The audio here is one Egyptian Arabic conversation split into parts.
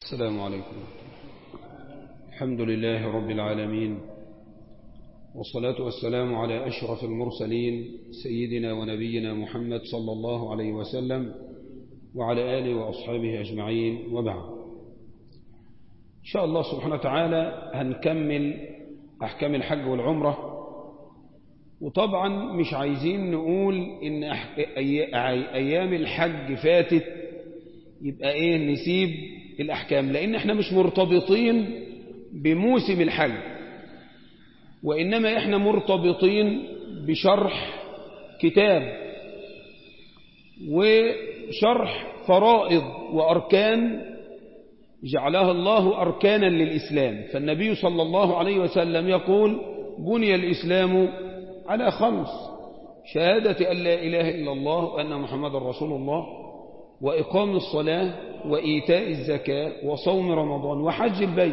السلام عليكم الحمد لله رب العالمين والصلاة والسلام على أشرف المرسلين سيدنا ونبينا محمد صلى الله عليه وسلم وعلى آله وأصحابه أجمعين وبعد إن شاء الله سبحانه وتعالى هنكمل أحكام الحج والعمرة وطبعا مش عايزين نقول إن أيام الحج فاتت يبقى إيه نسيب الأحكام لأن احنا مش مرتبطين بموسم الحج وإنما احنا مرتبطين بشرح كتاب وشرح فرائض وأركان جعلها الله أركانا للإسلام فالنبي صلى الله عليه وسلم يقول بني الإسلام على خمس شهادة أن لا إله إلا الله وأن محمد رسول الله وإقام الصلاة وإيتاء الزكاة وصوم رمضان وحج البيت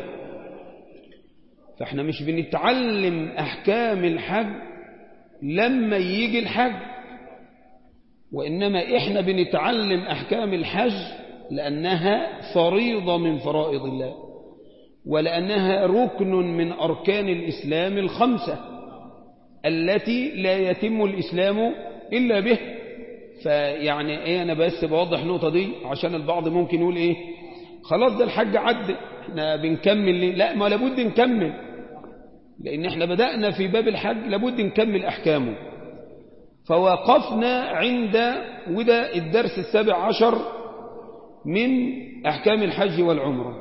فاحنا مش بنتعلم أحكام الحج لما يجي الحج وإنما إحنا بنتعلم أحكام الحج لأنها فريضة من فرائض الله ولأنها ركن من أركان الإسلام الخمسة التي لا يتم الإسلام إلا به فيعني ايه انا بس بوضح النقطه دي عشان البعض ممكن يقول ايه خلاص ده الحج عدى احنا بنكمل ليه لا ما لابد نكمل لان احنا بدأنا في باب الحج لابد نكمل احكامه فوقفنا عند وده الدرس السابع عشر من احكام الحج والعمره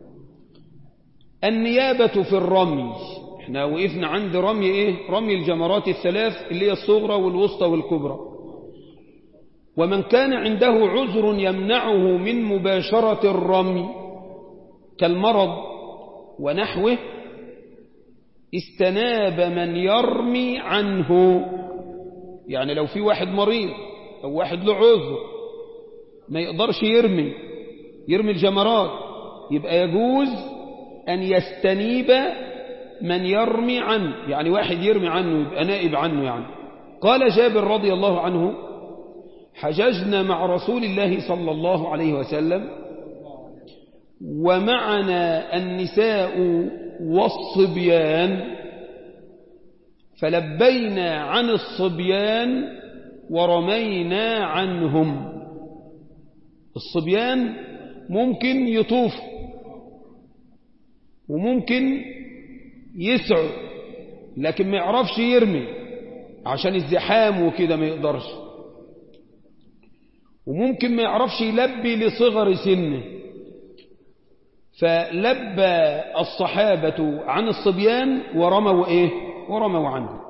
النيابه في الرمي احنا وقفنا عند رمي ايه رمي الجمرات الثلاث اللي هي الصغرى والوسطى والكبرى ومن كان عنده عذر يمنعه من مباشرة الرمي كالمرض ونحوه استناب من يرمي عنه يعني لو في واحد مريض أو واحد له عذر ما يقدرش يرمي يرمي الجمرات يبقى يجوز أن يستنيب من يرمي عنه يعني واحد يرمي عنه يبقى نائب عنه يعني قال جابر رضي الله عنه حججنا مع رسول الله صلى الله عليه وسلم ومعنا النساء والصبيان فلبينا عن الصبيان ورمينا عنهم الصبيان ممكن يطوفوا وممكن يسعوا لكن ما يعرفش يرمي عشان الزحام وكده ما يقدرش وممكن ما يعرفش يلبي لصغر سنه فلبى الصحابة عن الصبيان ورموا ايه ورموا عنه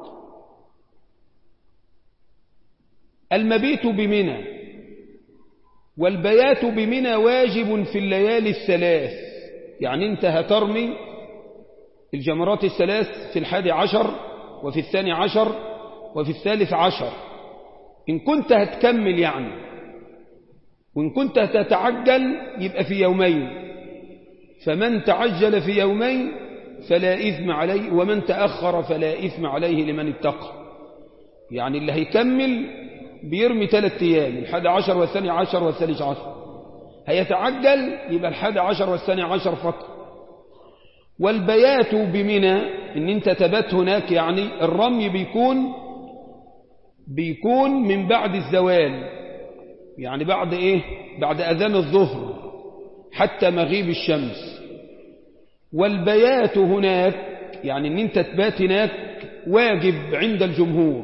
المبيت بمنى والبيات بمنى واجب في الليالي الثلاث يعني انت هترمي الجمرات الثلاث في الحادي عشر وفي الثاني عشر وفي الثالث عشر إن كنت هتكمل يعني وإن كنت تتعجل يبقى في يومين فمن تعجل في يومين فلا إثم عليه ومن تأخر فلا إثم عليه لمن اتقى يعني اللي هيكمل بيرمي ثلاثة أيام الحادي عشر والثاني عشر والثالث عشر هيتعجل يبقى الحادي عشر والثاني عشر فقط والبيات بمنى ان انت تبات هناك يعني الرمي بيكون بيكون من بعد الزوال يعني بعد ايه بعد اذان الظهر حتى مغيب الشمس والبيات هناك يعني ان انت تبات هناك واجب عند الجمهور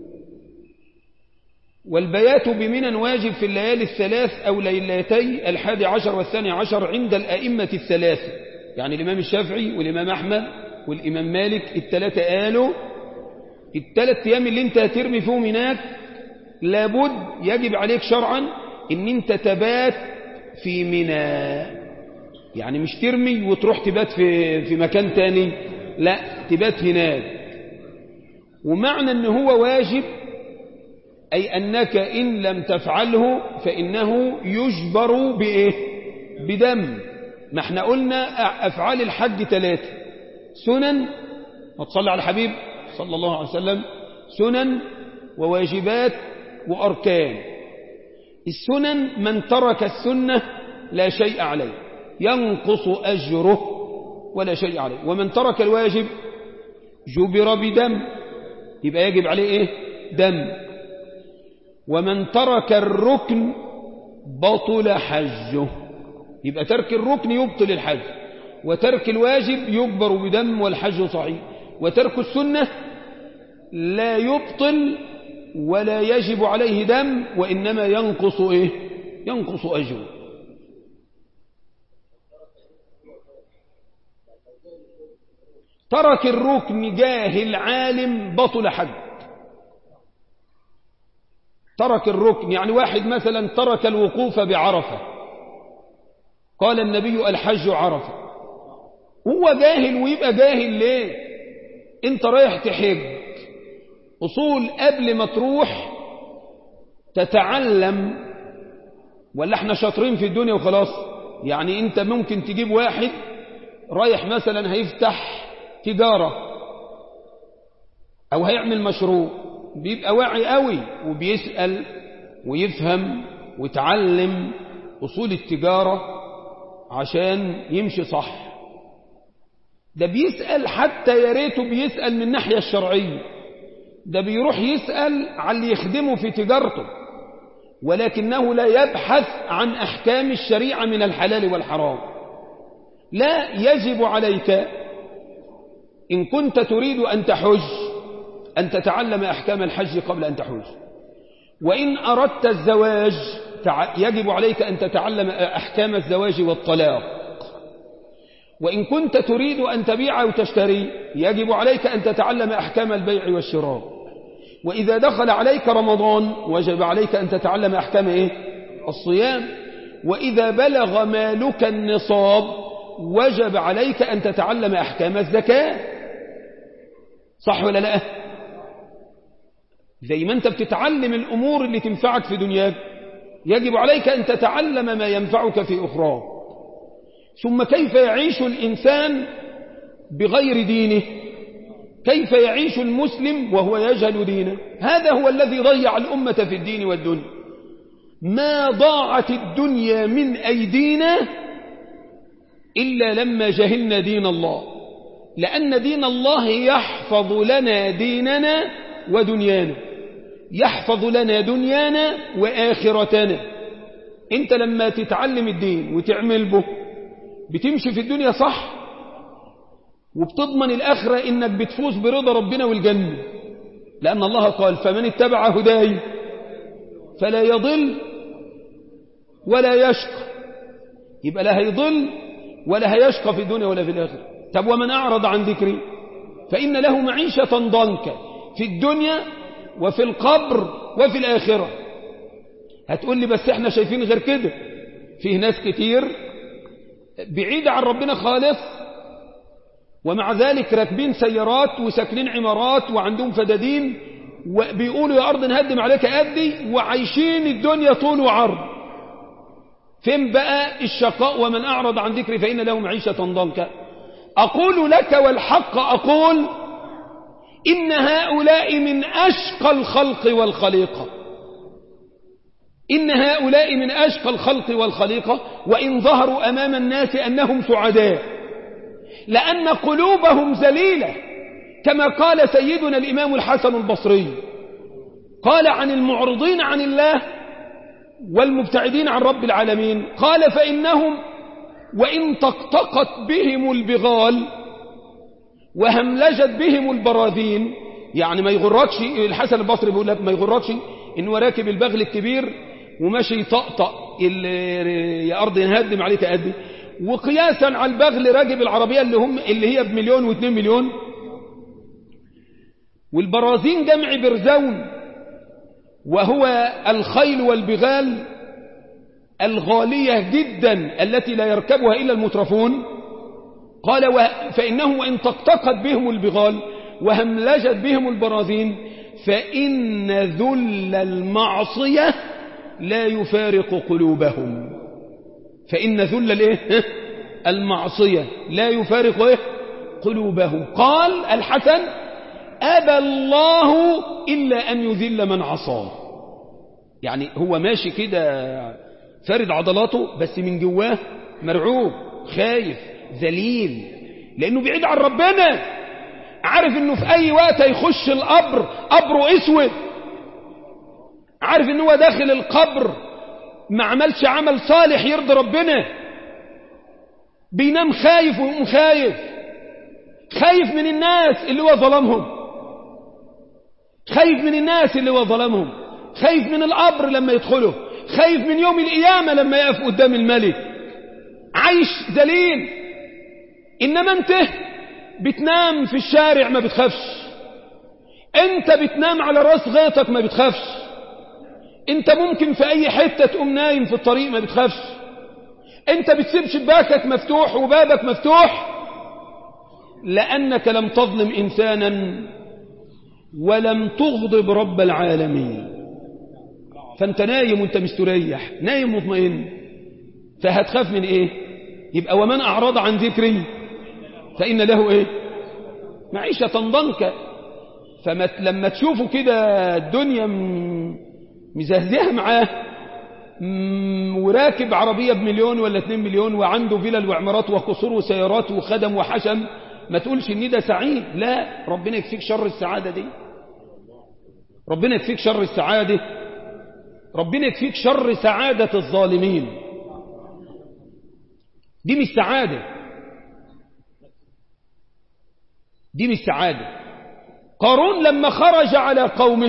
والبيات بمنى واجب في الليالي الثلاث او ليلتي الحادي عشر والثاني عشر عند الائمه الثلاثه يعني الامام الشافعي والامام احمد والامام مالك الثلاثه قالوا الثلاث ايام اللي انت هترمي فيهم هناك لابد يجب عليك شرعا ان انت تبات في منى يعني مش ترمي وتروح تبات في, في مكان تاني لا تبات هناك ومعنى ان هو واجب اي انك ان لم تفعله فانه يجبر بايه بدم ما احنا قلنا افعال الحج ثلاثه سنن وتصلي على الحبيب صلى الله عليه وسلم سنن وواجبات وأركان السنن من ترك السنة لا شيء عليه ينقص أجره ولا شيء عليه ومن ترك الواجب جبر بدم يبقى يجب عليه إيه دم ومن ترك الركن بطل حجه يبقى ترك الركن يبطل الحج وترك الواجب يجبر بدم والحج صحيح وترك السنة لا يبطل ولا يجب عليه دم وإنما ينقص إيه ينقص أجره ترك الركن جاهل عالم بطل حج ترك الركن يعني واحد مثلا ترك الوقوف بعرفة قال النبي الحج عرفة هو جاهل ويبقى جاهل ليه انت رايح تحج أصول قبل ما تروح تتعلم ولا احنا شاطرين في الدنيا وخلاص يعني انت ممكن تجيب واحد رايح مثلا هيفتح تجارة او هيعمل مشروع بيبقى واعي قوي وبيسأل ويفهم ويتعلم أصول التجارة عشان يمشي صح ده بيسأل حتى يا ريته بيسأل من الناحية الشرعية ده بيروح يسأل على اللي يخدمه في تجارته ولكنه لا يبحث عن أحكام الشريعة من الحلال والحرام لا يجب عليك إن كنت تريد أن تحج أن تتعلم أحكام الحج قبل أن تحج وإن أردت الزواج يجب عليك أن تتعلم أحكام الزواج والطلاق وإن كنت تريد أن تبيع أو تشتري يجب عليك أن تتعلم أحكام البيع والشراء وإذا دخل عليك رمضان وجب عليك أن تتعلم أحكام إيه؟ الصيام وإذا بلغ مالك النصاب وجب عليك أن تتعلم أحكام الزكاة صح ولا لا زي ما أنت بتتعلم الأمور اللي تنفعك في دنياك يجب عليك أن تتعلم ما ينفعك في أخرى ثم كيف يعيش الإنسان بغير دينه كيف يعيش المسلم وهو يجهل دينه هذا هو الذي ضيع الأمة في الدين والدنيا ما ضاعت الدنيا من أيدينا إلا لما جهلنا دين الله لأن دين الله يحفظ لنا ديننا ودنيانا يحفظ لنا دنيانا وآخرتنا انت لما تتعلم الدين وتعمل به بتمشي في الدنيا صح وبتضمن الآخرة إنك بتفوز برضا ربنا والجنة لأن الله قال فمن اتبع هداي فلا يضل ولا يشقى يبقى لا هيضل ولا هيشقى في الدنيا ولا في الآخرة طب ومن أعرض عن ذكري فإن له معيشة ضنكا في الدنيا وفي القبر وفي الآخرة هتقول لي بس احنا شايفين غير كده فيه ناس كتير بعيدة عن ربنا خالص ومع ذلك راكبين سيارات وساكنين عمارات وعندهم فدادين وبيقولوا يا أرض نهدم عليك أدي وعايشين الدنيا طول وعرض فين بقى الشقاء ومن أعرض عن ذكري فإن له معيشة ضنكا أقول لك والحق أقول إن هؤلاء من أشقى الخلق والخليقة إن هؤلاء من أشقى الخلق والخليقة وإن ظهروا أمام الناس أنهم سعداء لأن قلوبهم زليلة كما قال سيدنا الإمام الحسن البصري قال عن المعرضين عن الله والمبتعدين عن رب العالمين قال فإنهم وإن طقطقت بهم البغال وهملجت بهم البراذين يعني ما يغركش الحسن البصري بيقول لك ما يغركش إنه راكب البغل الكبير وماشي يطقطق يا أرض ينهدم عليك أدي وقياسا على البغل راكب العربية اللي, هم اللي هي بمليون واثنين مليون والبرازين جمع برزون وهو الخيل والبغال الغالية جدا التي لا يركبها إلا المترفون قال فإنه وإن طقطقت بهم البغال وهملجت بهم البراذين فإن ذل المعصية لا يفارق قلوبهم فإن ذل الايه المعصية لا يفارق ايه قلوبهم قال الحسن أبى الله إلا أن يذل من عصاه يعني هو ماشي كده فارد عضلاته بس من جواه مرعوب خايف ذليل لأنه بعيد عن ربنا عارف انه في اي وقت هيخش القبر قبره اسود عارف انه هو داخل القبر ما عملش عمل صالح يرضي ربنا بينام خايف ويقوم خايف خايف من الناس اللي هو ظلمهم خايف من الناس اللي هو ظلمهم خايف من القبر لما يدخله خايف من يوم القيامة لما يقف قدام الملك عايش ذليل إنما أنت بتنام في الشارع ما بتخافش أنت بتنام على راس غيطك ما بتخافش أنت ممكن في أي حتة تقوم نايم في الطريق ما بتخافش أنت بتسيب شباكك مفتوح وبابك مفتوح لأنك لم تظلم إنسانا ولم تغضب رب العالمين فأنت نايم وانت مستريح نايم مطمئن فهتخاف من إيه يبقى ومن أعرض عن ذكري فإن له إيه معيشة ضنكا فلما تشوفوا كده الدنيا مزهزها معاه وراكب عربية بمليون ولا اتنين مليون وعنده فيلل وعمارات وقصور وسيارات وخدم وحشم ما تقولش ان ده سعيد لا ربنا يكفيك شر السعادة دي ربنا يكفيك شر السعادة ربنا يكفيك شر سعادة الظالمين دي مش سعادة دي مش سعادة قارون لما خرج على قومه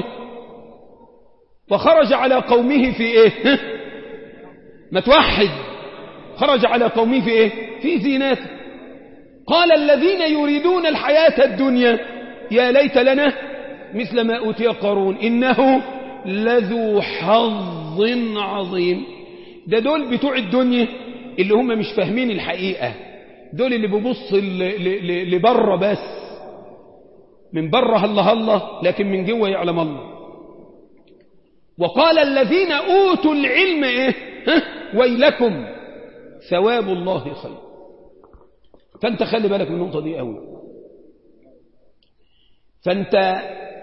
وخرج على قومه في ايه ما توحد خرج على قومه في ايه في زيناته قال الذين يريدون الحياة الدنيا يا ليت لنا مثل ما أوتي قارون إنه لذو حظ عظيم ده دول بتوع الدنيا اللي هم مش فاهمين الحقيقة دول اللي بيبص لبره بس من بره هلا هلا لكن من جوه يعلم الله وقال الذين أوتوا العلم إيه ها؟ ويلكم ثواب الله خير فأنت خلي بالك من النقطة دي قوي فأنت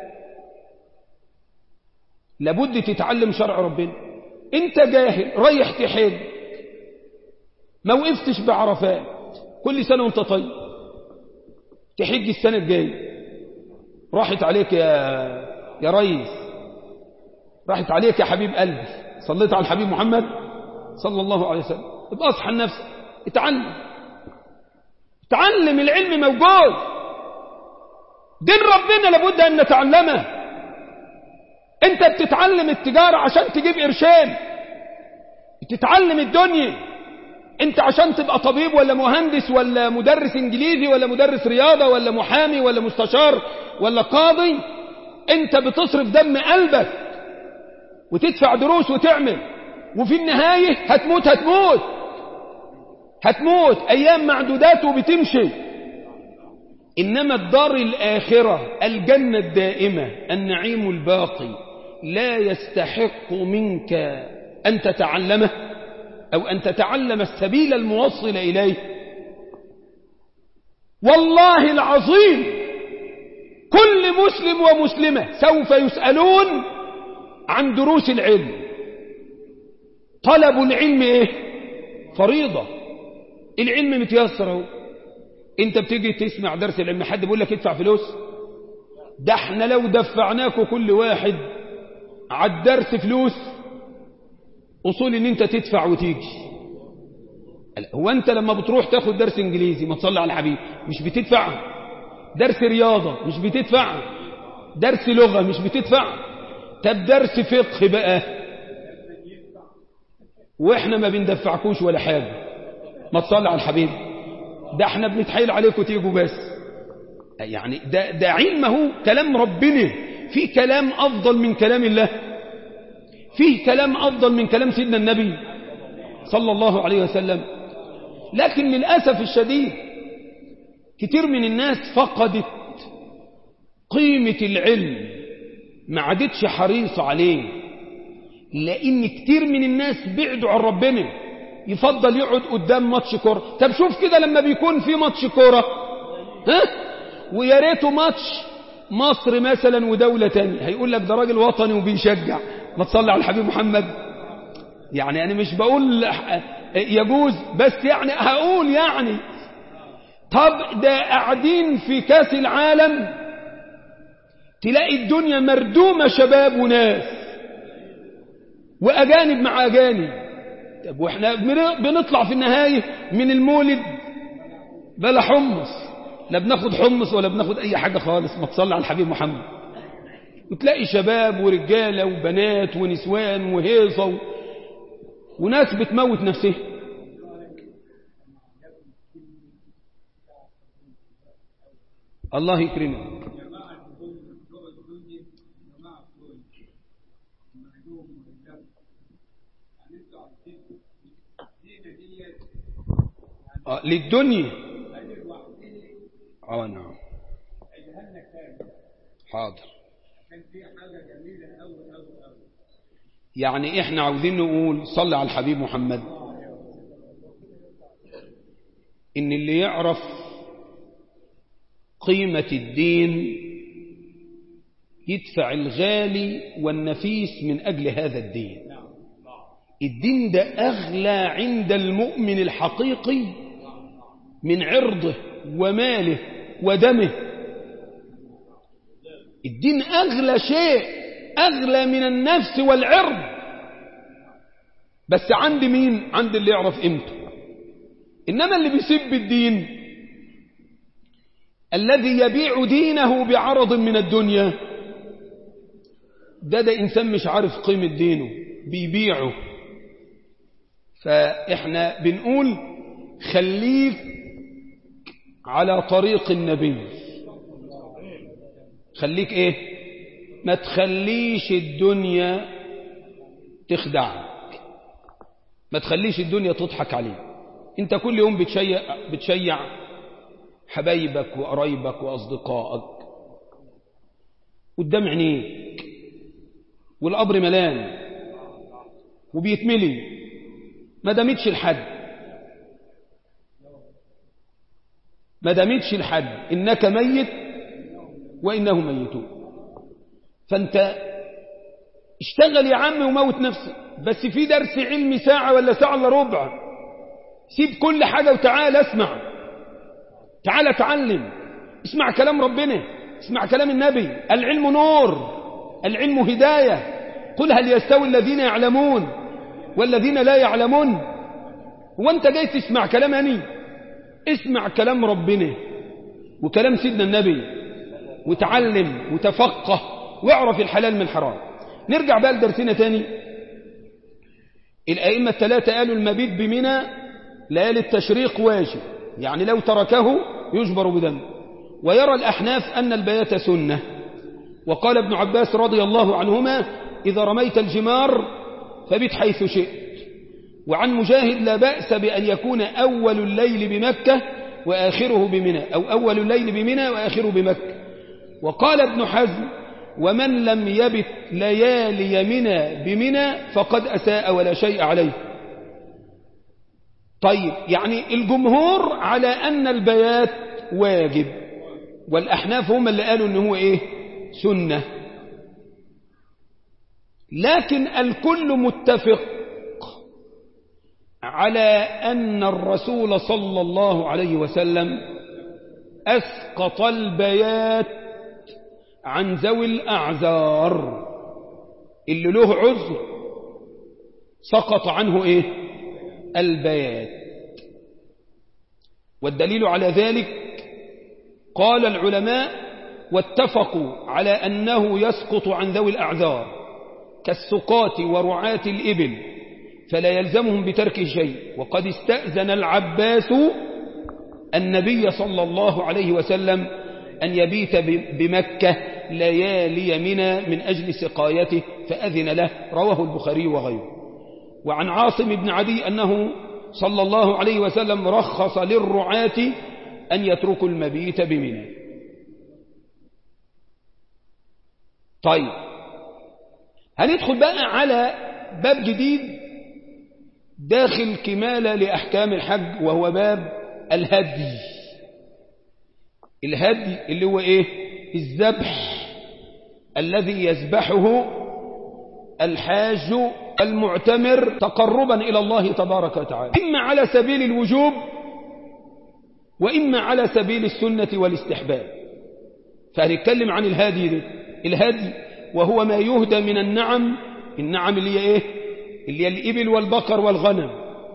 لابد تتعلم شرع ربنا انت جاهل رايح تحج ما وقفتش بعرفات كل سنة وانت طيب تحج السنة الجاية راحت عليك يا يا ريس راحت عليك يا حبيب قلبي صليت على الحبيب محمد صلى الله عليه وسلم ابقى اصحى لنفسك اتعلم اتعلم العلم موجود دين ربنا لابد ان نتعلمه انت بتتعلم التجارة عشان تجيب قرشين بتتعلم الدنيا انت عشان تبقى طبيب ولا مهندس ولا مدرس انجليزي ولا مدرس رياضة ولا محامي ولا مستشار ولا قاضي انت بتصرف دم قلبك وتدفع دروس وتعمل وفي النهاية هتموت هتموت هتموت ايام معدودات وبتمشي انما الدار الاخرة الجنة الدائمة النعيم الباقي لا يستحق منك ان تتعلمه او ان تتعلم السبيل الموصل اليه والله العظيم كل مسلم ومسلمة سوف يسألون عن دروس العلم طلب العلم ايه فريضة العلم متيسر اهو انت بتيجي تسمع درس العلم حد بيقول لك ادفع فلوس ده احنا لو دفعناكوا كل واحد على الدرس فلوس اصول ان انت تدفع وتيجي هو انت لما بتروح تاخد درس انجليزي ما تصلي على الحبيب مش بتدفع درس رياضة مش بتدفع درس لغة مش بتدفع طب درس فقه بقى واحنا ما بندفعكوش ولا حاجة ما تصلي على الحبيب ده احنا بنتحايل عليكم تيجوا بس يعني ده, ده علمه كلام ربنا في كلام أفضل من كلام الله فيه كلام أفضل من كلام سيدنا النبي صلى الله عليه وسلم لكن للأسف الشديد كتير من الناس فقدت قيمة العلم ما عادتش حريصة عليه لأن كتير من الناس بعدوا عن ربنا يفضل يقعد قدام ماتش كورة طب شوف كده لما بيكون في ماتش كورة ها ويا ريته ماتش مصر مثلا ودولة تانية هيقول لك ده راجل وطني وبيشجع ما تصلي على الحبيب محمد يعني أنا مش بقول يجوز بس يعني هقول يعني طب ده قاعدين في كاس العالم تلاقي الدنيا مردومة شباب وناس وأجانب مع أجانب طب واحنا بنطلع في النهاية من المولد بلا حمص لا بناخد حمص ولا بناخد أي حاجة خالص ما تصلي على الحبيب محمد وتلاقي شباب ورجالة وبنات ونسوان وهيصة و... وناس بتموت نفسها الله يكرمك آه للدنيا اه نعم حاضر يعني احنا عاوزين نقول صلي على الحبيب محمد ان اللي يعرف قيمة الدين يدفع الغالي والنفيس من أجل هذا الدين الدين ده أغلى عند المؤمن الحقيقي من عرضه وماله ودمه الدين أغلى شيء أغلى من النفس والعرض بس عند مين عند اللي يعرف قيمته إنما اللي بيسب الدين الذي يبيع دينه بعرض من الدنيا ده ده إنسان مش عارف قيمة دينه بيبيعه فإحنا بنقول خليك على طريق النبي خليك ايه ما تخليش الدنيا تخدعك ما تخليش الدنيا تضحك عليك انت كل يوم بتشيع, بتشيع حبايبك وقرايبك وأصدقائك قدام عينيك والقبر ملان وبيتملي ما دامتش الحد ما دامتش الحد إنك ميت وإنهم ميتون فأنت اشتغل يا عم وموت نفسك بس في درس علمي ساعة ولا ساعة الا ربع سيب كل حاجة وتعال اسمع تعال اتعلم اسمع كلام ربنا اسمع كلام النبي العلم نور العلم هداية قل هل يستوي الذين يعلمون والذين لا يعلمون هو انت جاي تسمع كلام أني اسمع كلام ربنا وكلام سيدنا النبي وتعلم وتفقه واعرف الحلال من الحرام نرجع بقى لدرسنا تاني الأئمة الثلاثة قالوا المبيت بمنى ليالي التشريق واجب يعني لو تركه يجبر بدم ويرى الأحناف أن البيات سنة وقال ابن عباس رضي الله عنهما إذا رميت الجمار فبت حيث شئت وعن مجاهد لا بأس بأن يكون أول الليل بمكة وآخره بمنى أو أول الليل بمنى وآخره بمكة وقال ابن حزم ومن لم يبت ليالي منى بمنى فقد أساء ولا شيء عليه طيب يعني الجمهور على أن البيات واجب والأحناف هم اللي قالوا أنه هو إيه سنة لكن الكل متفق على أن الرسول صلى الله عليه وسلم أسقط البيات عن ذوي الأعذار اللي له عذر سقط عنه إيه البيات والدليل على ذلك قال العلماء واتفقوا على أنه يسقط عن ذوي الأعذار كالسقاة ورعاة الإبل فلا يلزمهم بترك شيء وقد استأذن العباس النبي صلى الله عليه وسلم أن يبيت بمكة ليالي منى من أجل سقايته فأذن له رواه البخاري وغيره وعن عاصم بن عدي أنه صلى الله عليه وسلم رخص للرعاة أن يتركوا المبيت بمنى طيب هندخل بقى على باب جديد داخل كمالة لأحكام الحج وهو باب الهدي الهدي اللي هو ايه الذبح الذي يذبحه الحاج المعتمر تقربا إلى الله تبارك وتعالى إما على سبيل الوجوب وإما على سبيل السنة والاستحباب فهنتكلم عن الهادي ده الهادي وهو ما يهدى من النعم النعم اللي هي ايه اللي هي الإبل والبقر والغنم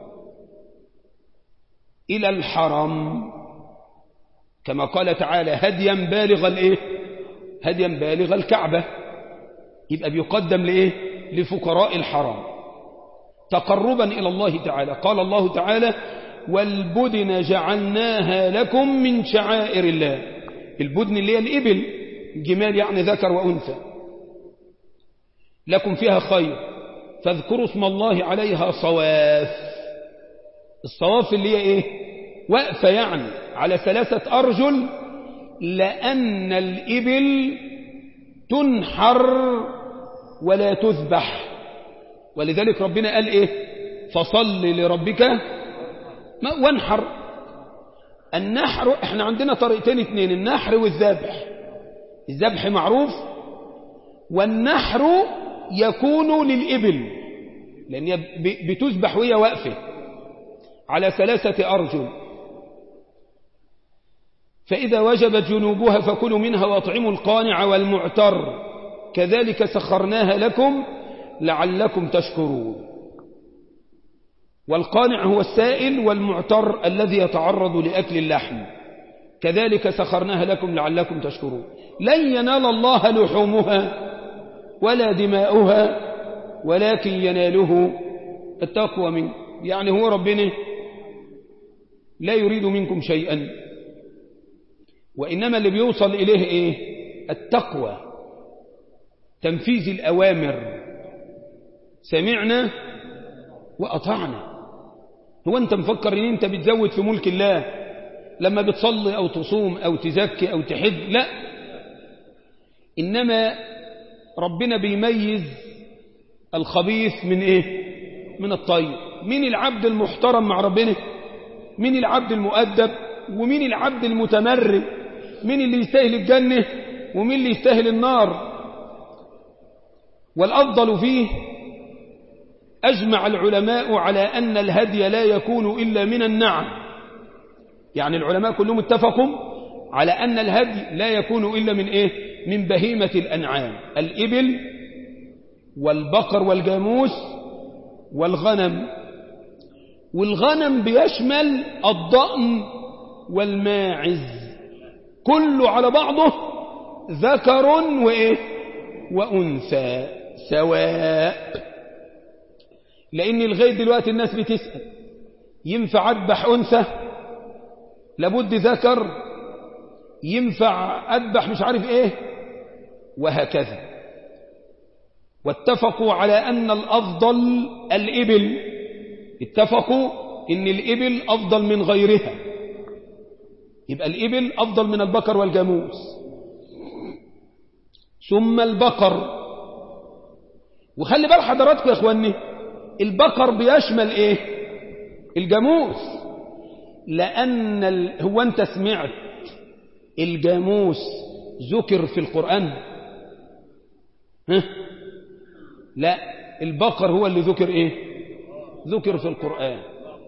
إلى الحرم كما قال تعالى هديا بالغ الايه هديا بالغ الكعبة يبقى بيقدم لايه لفقراء الحرم تقربا إلى الله تعالى قال الله تعالى والبدن جعلناها لكم من شعائر الله البدن اللي هي الإبل جمال يعني ذكر وأنثى لكم فيها خير فاذكروا اسم الله عليها صواف الصواف اللي هي ايه وقفة يعني على ثلاثة أرجل لأن الإبل تنحر ولا تذبح ولذلك ربنا قال ايه فصل لربك وانحر النحر احنا عندنا طريقتين اتنين النحر والذبح الذبح معروف والنحر يكون للإبل لأن بتذبح وهي واقفة على ثلاثة أرجل فإذا وجبت جنوبها فكلوا منها وأطعموا القانع والمعتر كذلك سخرناها لكم لعلكم تشكرون والقانع هو السائل والمعتر الذي يتعرض لأكل اللحم كذلك سخرناها لكم لعلكم تشكرون لن ينال الله لحومها ولا دماؤها ولكن يناله التقوى منه يعني هو ربنا لا يريد منكم شيئا وإنما اللي بيوصل إليه إيه التقوى تنفيذ الأوامر سمعنا وأطعنا هو أنت مفكر أن أنت بتزود في ملك الله لما بتصلي أو تصوم أو تزكي أو تحج لا إنما ربنا بيميز الخبيث من إيه من الطيب مين العبد المحترم مع ربنا مين العبد المؤدب ومين العبد المتمرد مين اللي يستاهل الجنة ومين اللي يستاهل النار والأفضل فيه أجمع العلماء على أن الهدي لا يكون إلا من النعم يعني العلماء كلهم اتفقوا على أن الهدي لا يكون إلا من إيه من بهيمة الأنعام الإبل والبقر والجاموس والغنم والغنم بيشمل الضأن والماعز كله على بعضه ذكر وإيه وأنثى سواء لأن لغاية دلوقتي الناس بتسأل ينفع أذبح أنثى لابد ذكر ينفع أذبح مش عارف إيه وهكذا واتفقوا على أن الأفضل الإبل اتفقوا إن الإبل أفضل من غيرها يبقى الإبل أفضل من البقر والجاموس ثم البقر وخلي بال حضراتكم يا اخواني البقر بيشمل ايه الجاموس لان ال... هو انت سمعت الجاموس ذكر في القرآن ها؟ لا البقر هو اللي ذكر ايه ذكر في القرآن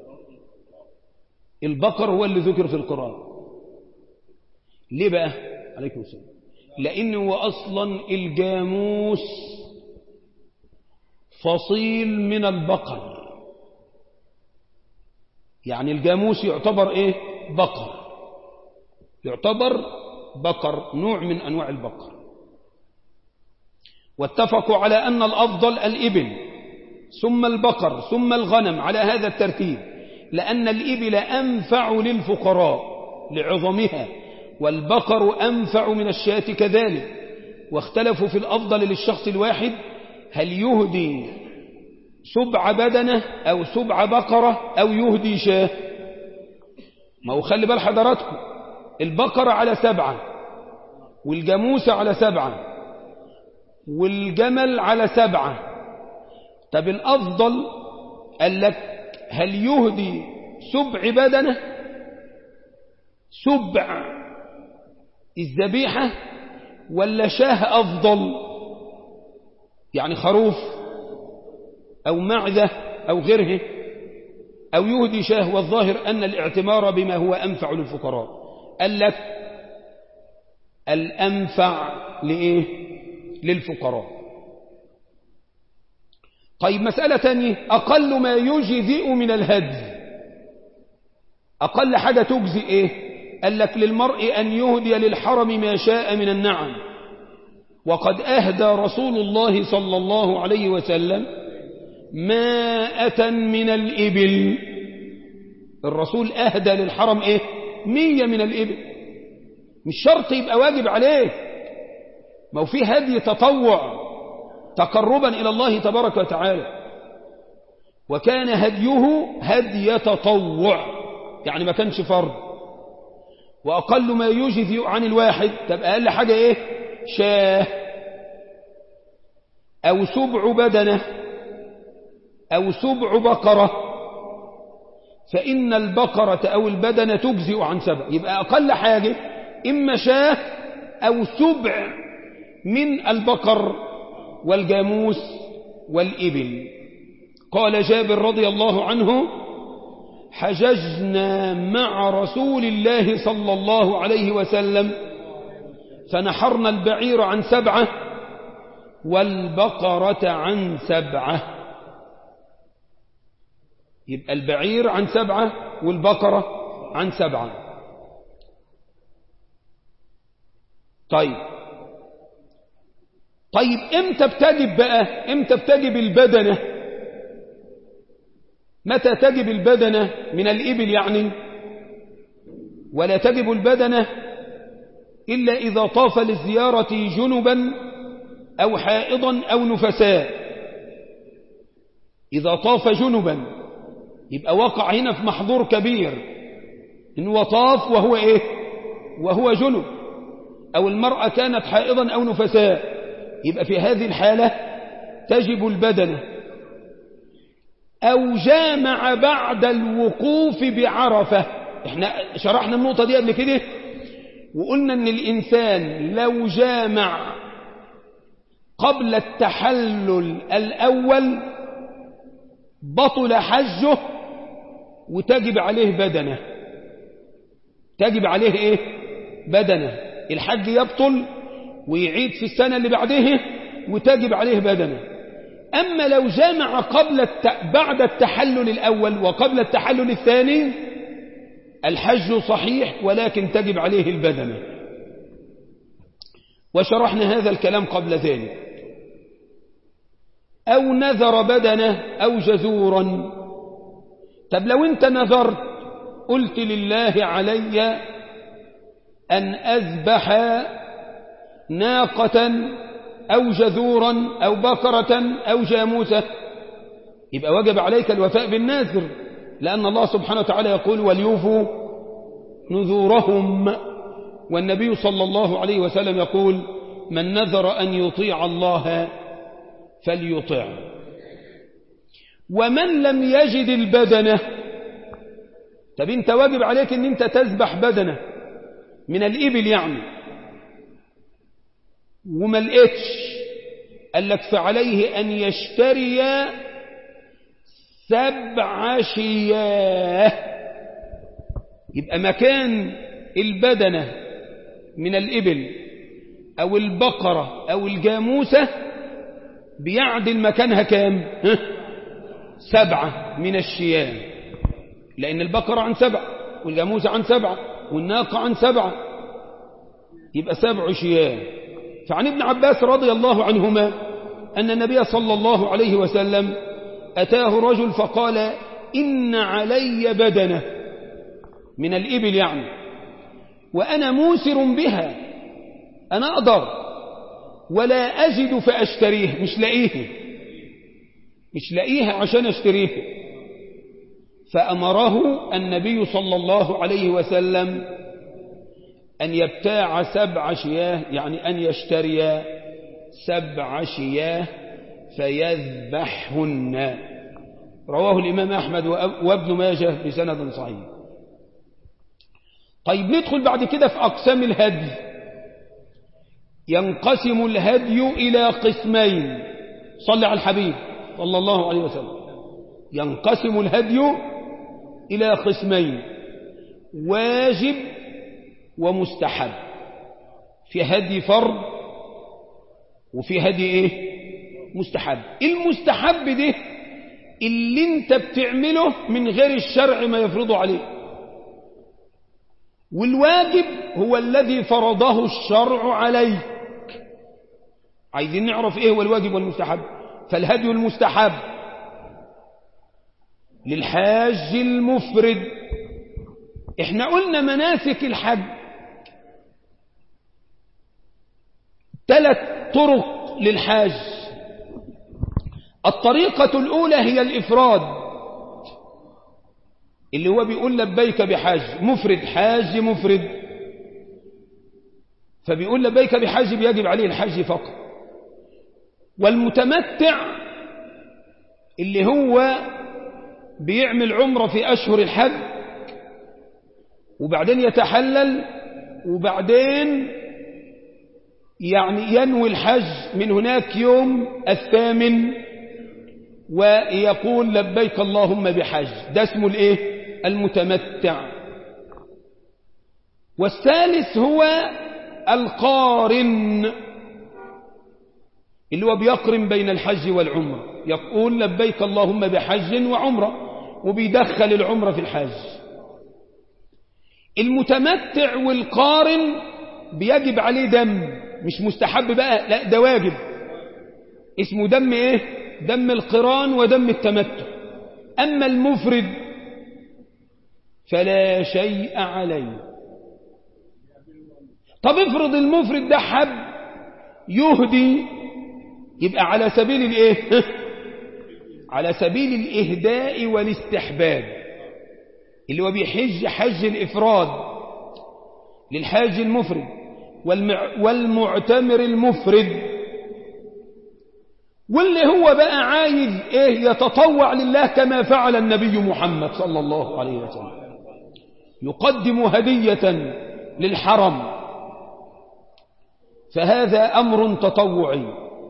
البقر هو اللي ذكر في القرآن ليه بقى عليكم السلام لأنه أصلا الجاموس فصيل من البقر يعني الجاموس يعتبر ايه بقر يعتبر بقر نوع من أنواع البقر واتفقوا على أن الأفضل الإبل ثم البقر ثم الغنم على هذا الترتيب لأن الإبل أنفع للفقراء لعظمها والبقر أنفع من الشاة كذلك واختلفوا في الأفضل للشخص الواحد هل يهدي سبع بدنة أو سبع بقرة أو يهدي شاه ما هو خلي بال حضراتكم البقرة على سبعة والجاموسة على سبعة والجمل على سبعة طب الأفضل قال لك هل يهدي سبع بدنة سبع الذبيحة ولا شاه أفضل يعني خروف أو معذة أو غيره أو يهدي شاه والظاهر أن الاعتمار بما هو أنفع للفقراء قال لك الأنفع لإيه للفقراء طيب مسألة تانية أقل ما يجزئ من الهدي أقل حاجة تجزئ إيه قال لك للمرء أن يهدي للحرم ما شاء من النعم وقد أهدى رسول الله صلى الله عليه وسلم ماءة من الإبل الرسول أهدى للحرم إيه مية من الإبل مش شرط يبقى واجب عليه ما هو في هدي تطوع تقربا إلى الله تبارك وتعالى وكان هديه هدي تطوع يعني ما كانش فرض وأقل ما يجزي عن الواحد طب أقل حاجة إيه شاه أو سبع بدنة أو سبع بقرة فإن البقرة أو البدنة تجزئ عن سبع يبقى أقل حاجة إما شاه أو سبع من البقر والجاموس والإبل قال جابر رضي الله عنه حججنا مع رسول الله صلى الله عليه وسلم فنحرنا البعير عن سبعة والبقرة عن سبعة يبقى البعير عن سبعة والبقرة عن سبعة طيب طيب امتى بتجب بقى امتى بتجب البدنة متى تجب البدنة من الإبل يعني ولا تجب البدنة إلا إذا طاف للزيارة جنبا أو حائضا أو نفساء إذا طاف جنبا يبقى وقع هنا في محظور كبير إنه طاف وهو إيه وهو جنب أو المرأة كانت حائضا أو نفساء يبقى في هذه الحالة تجب البدنة أو جامع بعد الوقوف بعرفة احنا شرحنا النقطة دي قبل كده وقلنا ان الإنسان لو جامع قبل التحلل الأول بطل حجه وتجب عليه بدنه تجب عليه ايه بدنه الحج يبطل ويعيد في السنة اللي بعده وتجب عليه بدنه أما لو جامع قبل الت... بعد التحلل الأول وقبل التحلل الثاني الحج صحيح ولكن تجب عليه البدنه وشرحنا هذا الكلام قبل ذلك أو نذر بدنه أو جزورا طب لو انت نذرت قلت لله علي أن أذبح ناقة أو جذورا أو بقرة أو جاموسة يبقى وجب عليك الوفاء بالناذر لأن الله سبحانه وتعالى يقول وليوفوا نذورهم والنبي صلى الله عليه وسلم يقول من نذر أن يطيع الله فليطع ومن لم يجد البدنة طب انت واجب عليك ان انت تذبح بدنة من الإبل يعني وما لقيتش قال لك فعليه أن يشتري سبع شياه يبقى مكان البدنة من الإبل أو البقرة أو الجاموسة بيعدل مكانها كام ها؟ سبعة من الشياه لأن البقرة عن سبعة والجاموسة عن سبعة والناقة عن سبعة يبقى سبع شياه فعن ابن عباس رضي الله عنهما أن النبي صلى الله عليه وسلم أتاه رجل فقال إن علي بدنة من الإبل يعني وأنا موسر بها أنا أقدر ولا أجد فأشتريه مش لاقيه مش لاقيها عشان أشتريه فأمره النبي صلى الله عليه وسلم أن يبتاع سبع شياه يعني أن يشتري سبع شياه فيذبحهن رواه الإمام أحمد وابن ماجه بسند صحيح طيب ندخل بعد كده في أقسام الهدي ينقسم الهدي إلى قسمين صلى على الحبيب صلى الله عليه وسلم ينقسم الهدي إلى قسمين واجب ومستحب في هدي فرض وفي هدي ايه مستحب المستحب ده اللي انت بتعمله من غير الشرع ما يفرضه عليك والواجب هو الذي فرضه الشرع عليك عايزين نعرف ايه هو الواجب والمستحب فالهدي المستحب للحاج المفرد احنا قلنا مناسك الحج ثلاث طرق للحاج الطريقة الأولى هي الإفراد اللي هو بيقول لبيك بحاج مفرد حاج مفرد فبيقول لبيك بحاج بيجب عليه الحج فقط والمتمتع اللي هو بيعمل عمره في أشهر الحج وبعدين يتحلل وبعدين يعني ينوي الحج من هناك يوم الثامن ويقول لبيك اللهم بحج ده اسمه الايه المتمتع والثالث هو القارن اللي هو بيقرن بين الحج والعمرة يقول لبيك اللهم بحج وعمرة وبيدخل العمرة في الحج المتمتع والقارن بيجب عليه دم مش مستحب بقى لا ده واجب اسمه دم ايه دم القران ودم التمتع اما المفرد فلا شيء عليه طب افرض المفرد ده حب يهدي يبقى على سبيل الايه على سبيل الاهداء والاستحباب اللي هو بيحج حج الافراد للحاج المفرد والمعتمر المفرد واللي هو بقى عايز ايه يتطوع لله كما فعل النبي محمد صلى الله عليه وسلم يقدم هدية للحرم فهذا أمر تطوعي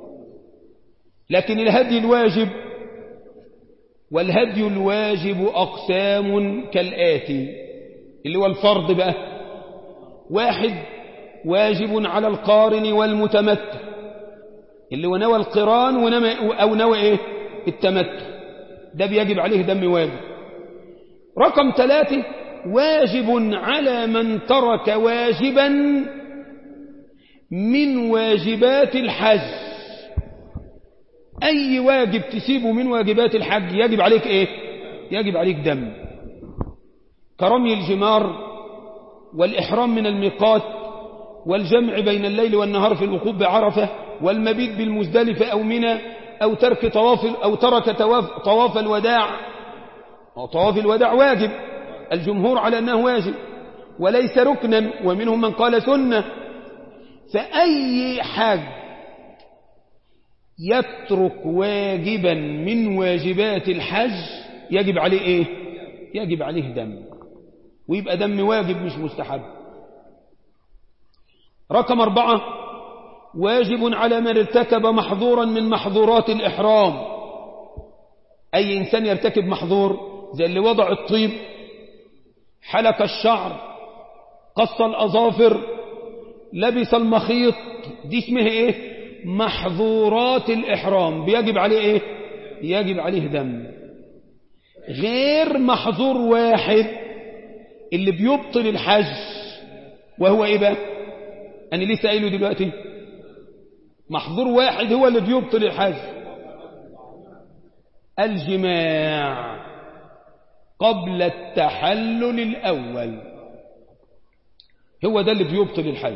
لكن الهدي الواجب والهدي الواجب أقسام كالآتي اللي هو الفرض بقى واحد واجب على القارن والمتمتع اللي هو نوى القران ونوى أو نوى إيه التمتع ده بيجب عليه دم واجب رقم ثلاثة واجب على من ترك واجبا من واجبات الحج أي واجب تسيبه من واجبات الحج يجب عليك إيه يجب عليك دم كرمي الجمار والإحرام من الميقات والجمع بين الليل والنهار في الوقوف بعرفة والمبيت بالمزدلفة أو منى أو ترك طواف أو ترك طواف, طواف الوداع طواف الوداع واجب الجمهور على أنه واجب وليس ركنا ومنهم من قال سنة فأي حاج يترك واجبا من واجبات الحج يجب عليه ايه يجب عليه دم ويبقى دم واجب مش مستحب رقم أربعة واجب على من ارتكب محظورا من محظورات الإحرام أي إنسان يرتكب محظور زي اللي وضع الطيب حلق الشعر قص الأظافر لبس المخيط دي اسمها ايه محظورات الإحرام بيجب عليه ايه يجب عليه دم غير محظور واحد اللي بيبطل الحج وهو ايه بقى انا لسه قايله دلوقتي محظور واحد هو اللي بيبطل الحج الجماع قبل التحلل الأول هو ده اللي بيبطل الحج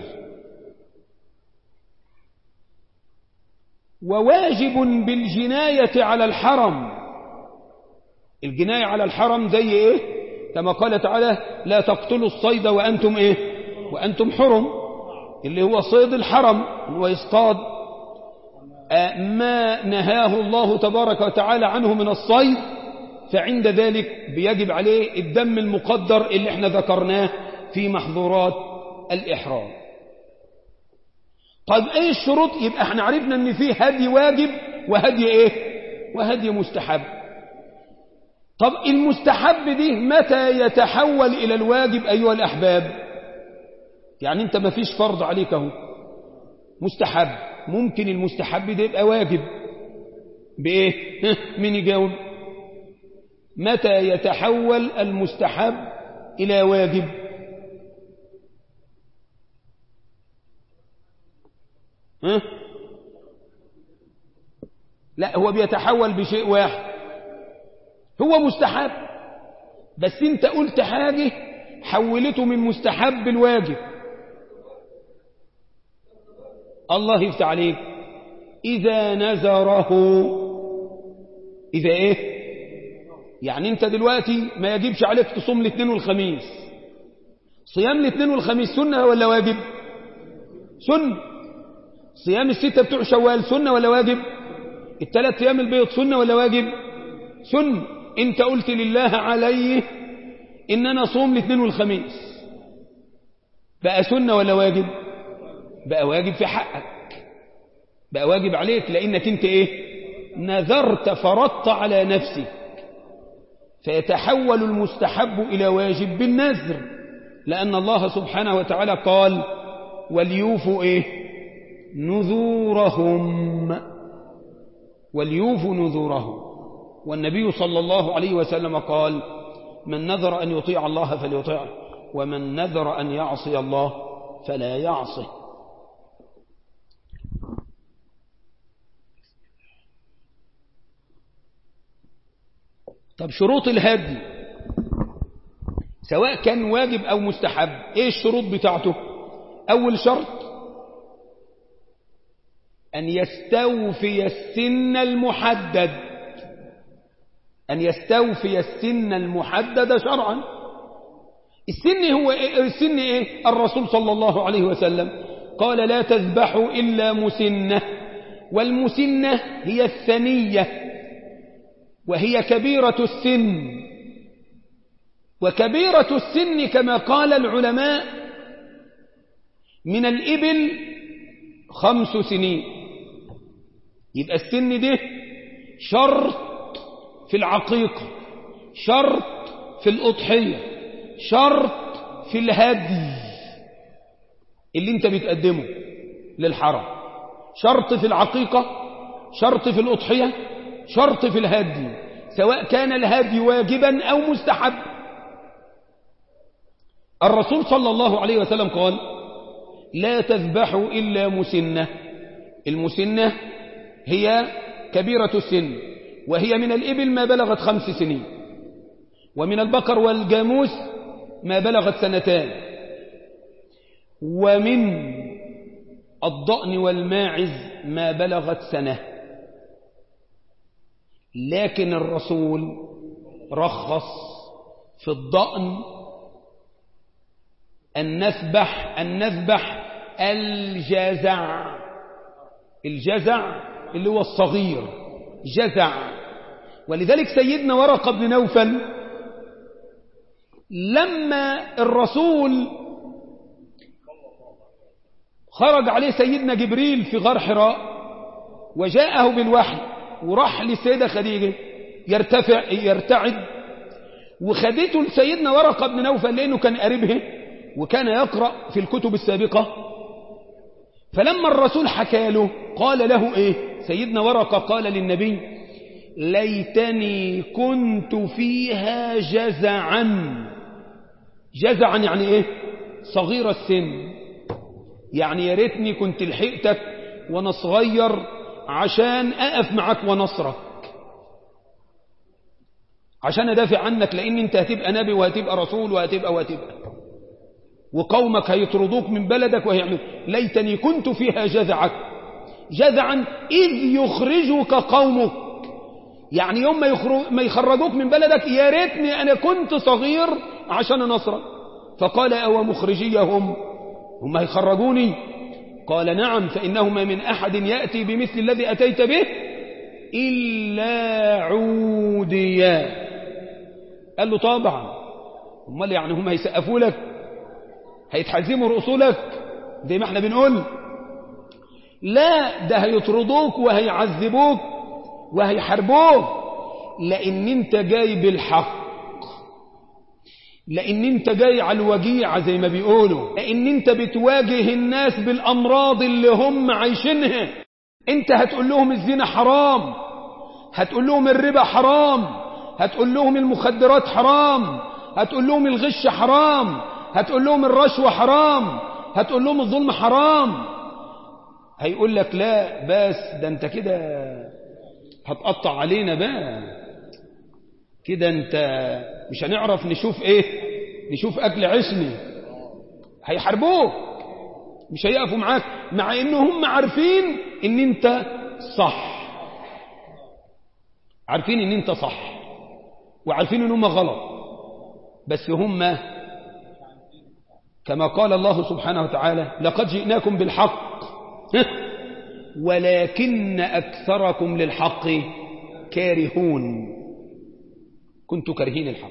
وواجب بالجناية على الحرم الجناية على الحرم زي ايه كما قال تعالى لا تقتلوا الصيد وأنتم ايه وأنتم حرم اللي هو صيد الحرم هو يصطاد ما نهاه الله تبارك وتعالى عنه من الصيد فعند ذلك بيجب عليه الدم المقدر اللي احنا ذكرناه في محظورات الإحرام طيب ايه الشروط يبقى احنا عرفنا ان فيه هدي واجب وهدي ايه وهدي مستحب طب المستحب دي متى يتحول إلى الواجب أيها الأحباب يعني أنت ما فيش فرض عليك اهو مستحب ممكن المستحب ده يبقى واجب بإيه مين يجاوب متى يتحول المستحب إلى واجب ها لا هو بيتحول بشيء واحد هو مستحب بس انت قلت حاجة حولته من مستحب الواجب الله يفتح عليك إذا نذره إذا إيه يعني أنت دلوقتي ما يجبش عليك تصوم الاثنين والخميس صيام الاثنين والخميس سنة ولا واجب سنة صيام الستة بتوع شوال سنة ولا واجب الثلاث أيام البيض سنة ولا واجب سنة أنت قلت لله عليه إن أنا صوم الاثنين والخميس بقى سنة ولا واجب بقى واجب في حقك بقى واجب عليك لأنك أنت إيه نذرت فرضت على نفسك فيتحول المستحب إلى واجب بالنذر لأن الله سبحانه وتعالى قال وليوفوا إيه نذورهم وليوفوا نذورهم والنبي صلى الله عليه وسلم قال من نذر أن يطيع الله فليطيعه ومن نذر أن يعصي الله فلا يعصه طب شروط الهدي سواء كان واجب أو مستحب إيه الشروط بتاعته أول شرط أن يستوفي السن المحدد أن يستوفي السن المحدد شرعا السن هو إيه؟ السن إيه الرسول صلى الله عليه وسلم قال لا تذبحوا إلا مسنة والمسنة هي الثنية وهي كبيرة السن وكبيرة السن كما قال العلماء من الإبل خمس سنين يبقى السن ده شرط في العقيقة شرط في الأضحية شرط في الهدي اللي انت بتقدمه للحرم شرط في العقيقة شرط في الأضحية شرط في الهدي سواء كان الهدي واجبا أو مستحب الرسول صلى الله عليه وسلم قال لا تذبحوا إلا مسنة المسنة هي كبيرة السن وهي من الإبل ما بلغت خمس سنين ومن البقر والجاموس ما بلغت سنتان ومن الضأن والماعز ما بلغت سنة لكن الرسول رخص في الضأن أن نذبح أن نذبح الجزع الجزع اللي هو الصغير جزع ولذلك سيدنا ورقة بن نوفل لما الرسول خرج عليه سيدنا جبريل في غار حراء وجاءه بالوحي وراح للسيدة خديجة يرتفع يرتعد وخدته لسيدنا ورقة بن نوفل لأنه كان قريبه وكان يقرأ في الكتب السابقة فلما الرسول حكى له قال له إيه سيدنا ورقة قال للنبي ليتني كنت فيها جزعا جزعا يعني إيه صغير السن يعني يا ريتني كنت لحقتك وانا صغير عشان أقف معك ونصرك عشان أدافع عنك لأن أنت هتبقى نبي وهتبقى رسول وهتبقى وهتبقى وقومك هيطردوك من بلدك وهيعمل ليتني كنت فيها جذعك جذعا إذ يخرجك قومك يعني يوم ما, يخرج ما يخرجوك من بلدك يا ريتني أنا كنت صغير عشان نصرك فقال أو مخرجيهم هم هيخرجوني قال نعم فإنهما من أحد يأتي بمثل الذي أتيت به إلا عوديا قال له طبعا امال يعني هم هيسقفوا لك هيتحزموا رؤوسك زي ما احنا بنقول لا ده هيطردوك وهيعذبوك وهيحاربوه لأن انت جاي بالحق لأن انت جاي على الوجيعة زي ما بيقولوا لأن انت بتواجه الناس بالأمراض اللي هم عايشينها انت هتقول لهم الزنا حرام هتقول لهم الربا حرام هتقول لهم المخدرات حرام هتقول لهم الغش حرام هتقول لهم الرشوة حرام هتقول لهم الظلم حرام هيقول لك لا بس ده انت كده هتقطع علينا بقى كده انت مش هنعرف نشوف ايه نشوف اكل عشني هيحاربوك مش هيقفوا معاك مع ان هم عارفين ان انت صح عارفين ان انت صح وعارفين ان هم غلط بس هم كما قال الله سبحانه وتعالى لقد جئناكم بالحق ولكن أكثركم للحق كارهون كنت كارهين الحق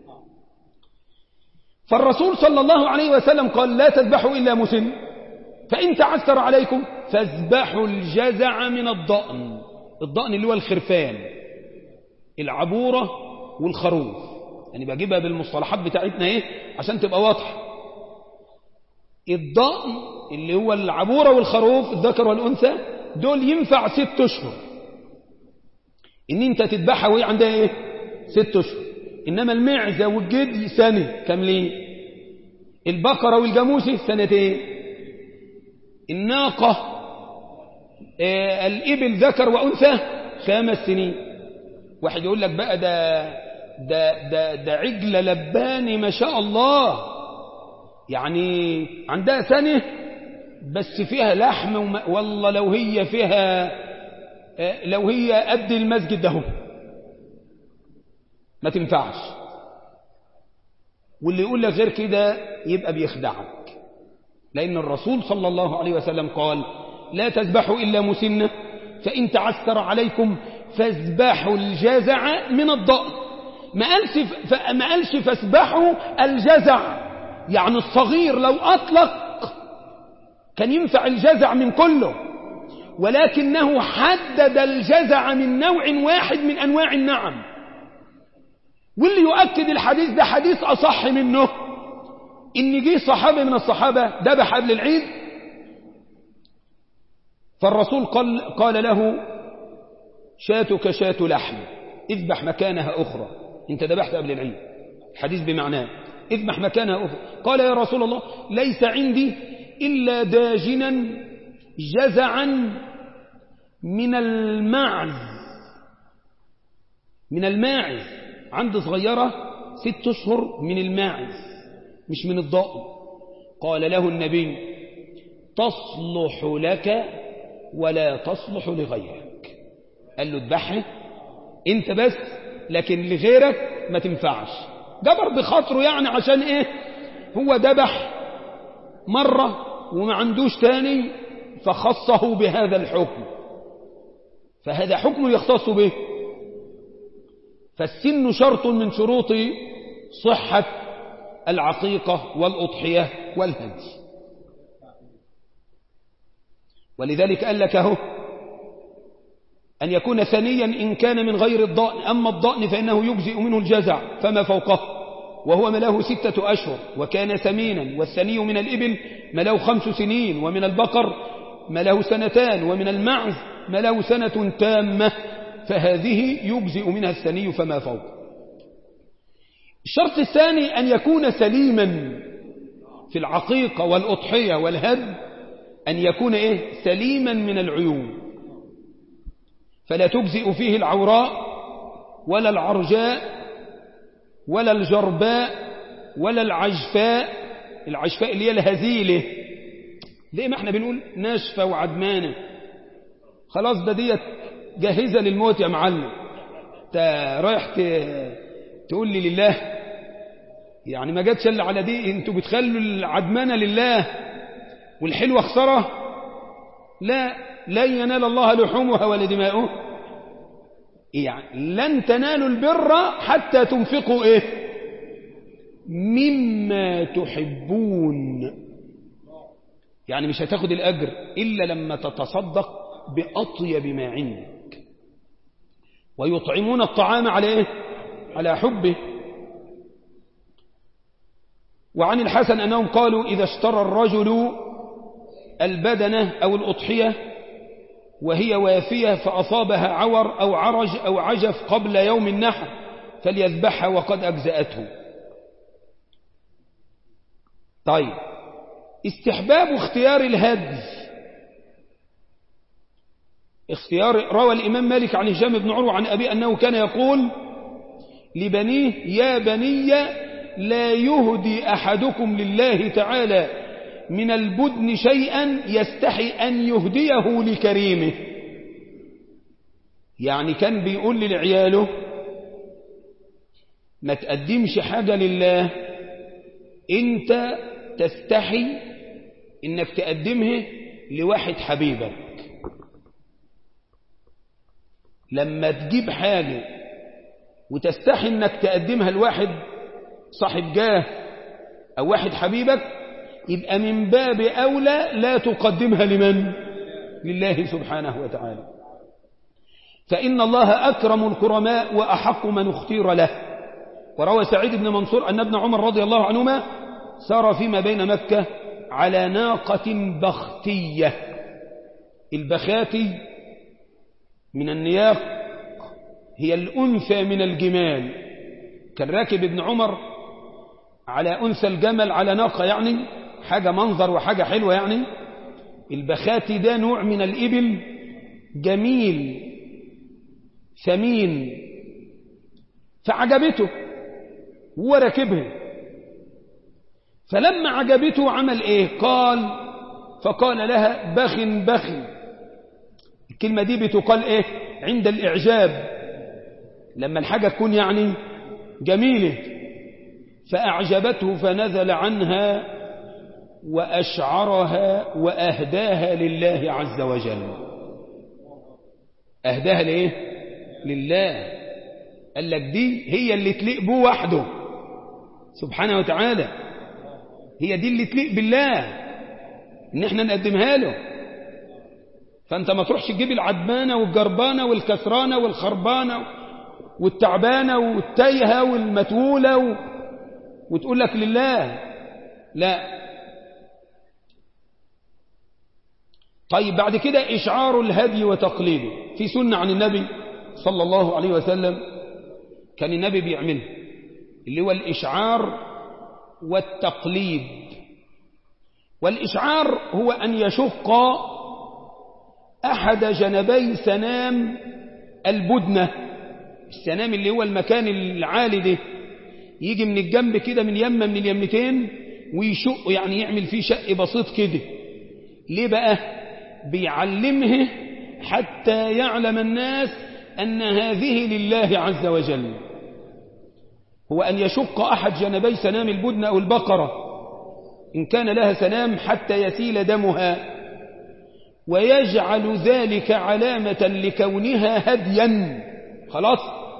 فالرسول صلى الله عليه وسلم قال لا تذبحوا إلا مسن فإن تعثر عليكم فاذبحوا الجزع من الضأن الضأن اللي هو الخرفان العبورة والخروف يعني بجيبها بالمصطلحات بتاعتنا ايه عشان تبقى واضحة الضأن اللي هو العبورة والخروف الذكر والأنثى دول ينفع ست أشهر إن أنت تذبحها وهي عندها إيه ست أشهر إنما المعزة والجدي سنة كاملين البقرة والجاموسة سنتين الناقة آه الإبل ذكر وأنثى خمس سنين واحد يقول لك بقى ده ده ده ده عجلة لباني ما شاء الله يعني عندها سنة بس فيها لحم وم... والله لو هي فيها لو هي قد المسجد ده ما تنفعش واللي يقول لك غير كده يبقى بيخدعك لأن الرسول صلى الله عليه وسلم قال لا تذبحوا إلا مسنة فإن تعثر عليكم فاذبحوا الجزع من الضأن ما قالش, ف... ما قالش فاذبحوا الجزع يعني الصغير لو أطلق كان ينفع الجزع من كله ولكنه حدد الجزع من نوع واحد من أنواع النعم واللي يؤكد الحديث ده حديث أصح منه إن جه صحابي من الصحابة ذبح قبل العيد فالرسول قال, قال له شاتك شات لحم اذبح مكانها أخرى انت ذبحت قبل العيد الحديث بمعناه اذبح مكانها أخرى قال يا رسول الله ليس عندي إلا داجنا جزعا من المعز من الماعز عند صغيرة ست أشهر من الماعز مش من الضأن قال له النبي تصلح لك ولا تصلح لغيرك قال له اذبحها انت بس لكن لغيرك ما تنفعش جبر بخاطره يعني عشان ايه هو ذبح مرة وما عندوش تاني فخصه بهذا الحكم فهذا حكم يختص به فالسن شرط من شروط صحة العقيقة والأضحية والهدي ولذلك قال لك اهو أن يكون ثنيا إن كان من غير الضأن أما الضأن فإنه يجزئ منه الجزع فما فوقه وهو ملاه ستة أشهر وكان ثمينا والثني من الإبل ملاه خمس سنين ومن البقر ملاه سنتان ومن المعز ملاه سنة تامة فهذه يجزئ منها الثني فما فوق الشرط الثاني أن يكون سليما في العقيقة والأضحية والهد أن يكون إيه سليما من العيوب فلا تجزئ فيه العوراء ولا العرجاء ولا الجرباء ولا العجفاء العجفاء اللي هي الهزيلة زي ما احنا بنقول ناشفة وعدمانة خلاص ده ديت جاهزة للموت يا معلم انت رايح تقول لي لله يعني ما جاتش الا على دي انتوا بتخلوا العدمانة لله والحلوة خسارة لا لن ينال الله لحومها ولا دماؤه يعني لن تنالوا البر حتى تنفقوا ايه مما تحبون يعني مش هتاخد الأجر إلا لما تتصدق بأطيب ما عندك ويطعمون الطعام على إيه؟ على حبه وعن الحسن أنهم قالوا إذا اشترى الرجل البدنة أو الأضحية وهي وافية فأصابها عور أو عرج أو عجف قبل يوم النحر فليذبحها وقد أجزأته طيب استحباب اختيار الهدي اختيار روى الإمام مالك عن هشام بن عروة عن أبي أنه كان يقول لبنيه يا بني لا يهدي أحدكم لله تعالى من البدن شيئا يستحي أن يهديه لكريمه يعني كان بيقول لعياله ما تقدمش حاجة لله انت تستحي انك تقدمها لواحد حبيبك لما تجيب حاجة وتستحي انك تقدمها لواحد صاحب جاه او واحد حبيبك يبقى من باب اولى لا تقدمها لمن لله سبحانه وتعالى فإن الله أكرم الكرماء وأحق من اختير له وروى سعيد بن منصور أن ابن عمر رضي الله عنهما سار فيما بين مكة على ناقة بختية البخاتي من النياق هي الأنثى من الجمال كان راكب ابن عمر على أنثى الجمل على ناقة يعني حاجة منظر وحاجة حلوة يعني البخاتي ده نوع من الإبل جميل ثمين فعجبته هو راكبها فلما عجبته عمل ايه قال فقال لها بخ بخ الكلمة دي بتقال ايه عند الاعجاب لما الحاجة تكون يعني جميلة فأعجبته فنزل عنها وأشعرها وأهداها لله عز وجل أهداها لإيه لله قال لك دي هي اللي تليق بيه وحده سبحانه وتعالى هي دي اللي تليق بالله ان احنا نقدمها له فانت ما تروحش تجيب العدمانة والجربانة والكسرانة والخربانة والتعبانة والتايهة والمتولة و... وتقول لك لله لا طيب بعد كده إشعار الهدي وتقليده في سنة عن النبي صلى الله عليه وسلم كان النبي بيعمله اللي هو الإشعار والتقليد والإشعار هو أن يشق أحد جنبي سنام البدنة السنام اللي هو المكان العالي ده يجي من الجنب كده من يمة من اليمتين ويشق يعني يعمل فيه شق بسيط كده ليه بقى بيعلمه حتى يعلم الناس أن هذه لله عز وجل هو أن يشق أحد جنبي سنام البدن أو البقرة إن كان لها سنام حتى يسيل دمها ويجعل ذلك علامة لكونها هديا خلاص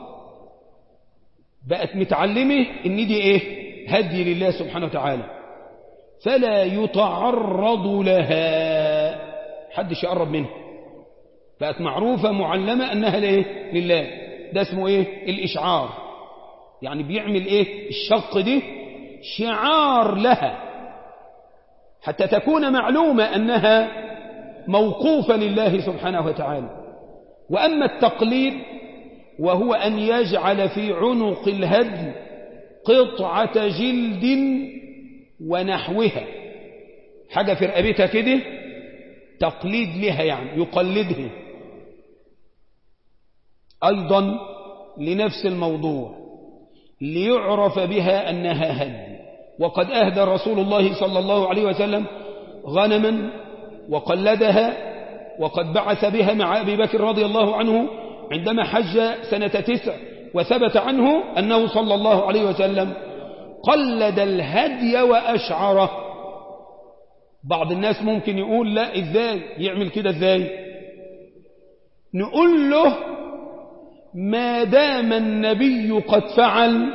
بقت متعلمة إن دي إيه هدي لله سبحانه وتعالى فلا يتعرض لها حدش يقرب منها بقت معروفة معلمة أنها لإيه لله ده اسمه إيه الإشعار يعني بيعمل إيه الشق دي شعار لها حتى تكون معلومة أنها موقوفة لله سبحانه وتعالى وأما التقليد وهو أن يجعل في عنق الهدي قطعة جلد ونحوها حاجة في رقبتها كده تقليد لها يعني يقلدها أيضا لنفس الموضوع ليعرف بها أنها هدي وقد أهدى رسول الله صلى الله عليه وسلم غنما وقلدها وقد بعث بها مع أبي بكر رضي الله عنه عندما حج سنة تسع وثبت عنه أنه صلى الله عليه وسلم قلد الهدي وأشعره بعض الناس ممكن يقول لا إزاي يعمل كده إزاي نقول له ما دام النبي قد فعل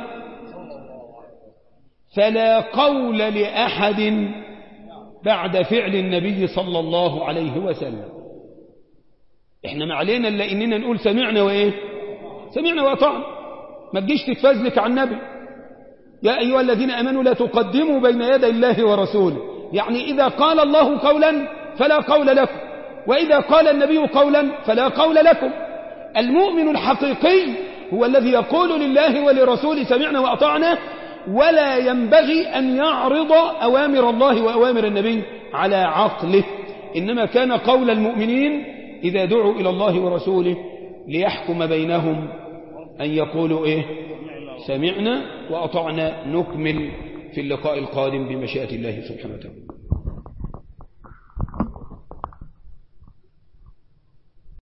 فلا قول لأحد بعد فعل النبي صلى الله عليه وسلم احنا ما علينا الا اننا نقول سمعنا وايه سمعنا وأطعنا ما تجيش تتفزلك عن النبي يا أيها الذين أمنوا لا تقدموا بين يدي الله ورسوله يعني إذا قال الله قولا فلا قول لكم وإذا قال النبي قولا فلا قول لكم المؤمن الحقيقي هو الذي يقول لله ولرسوله سمعنا وأطعنا ولا ينبغي أن يعرض أوامر الله وأوامر النبي على عقله إنما كان قول المؤمنين إذا دعوا إلى الله ورسوله ليحكم بينهم أن يقولوا إيه سمعنا وأطعنا نكمل في اللقاء القادم بمشيئة الله سبحانه وتعالى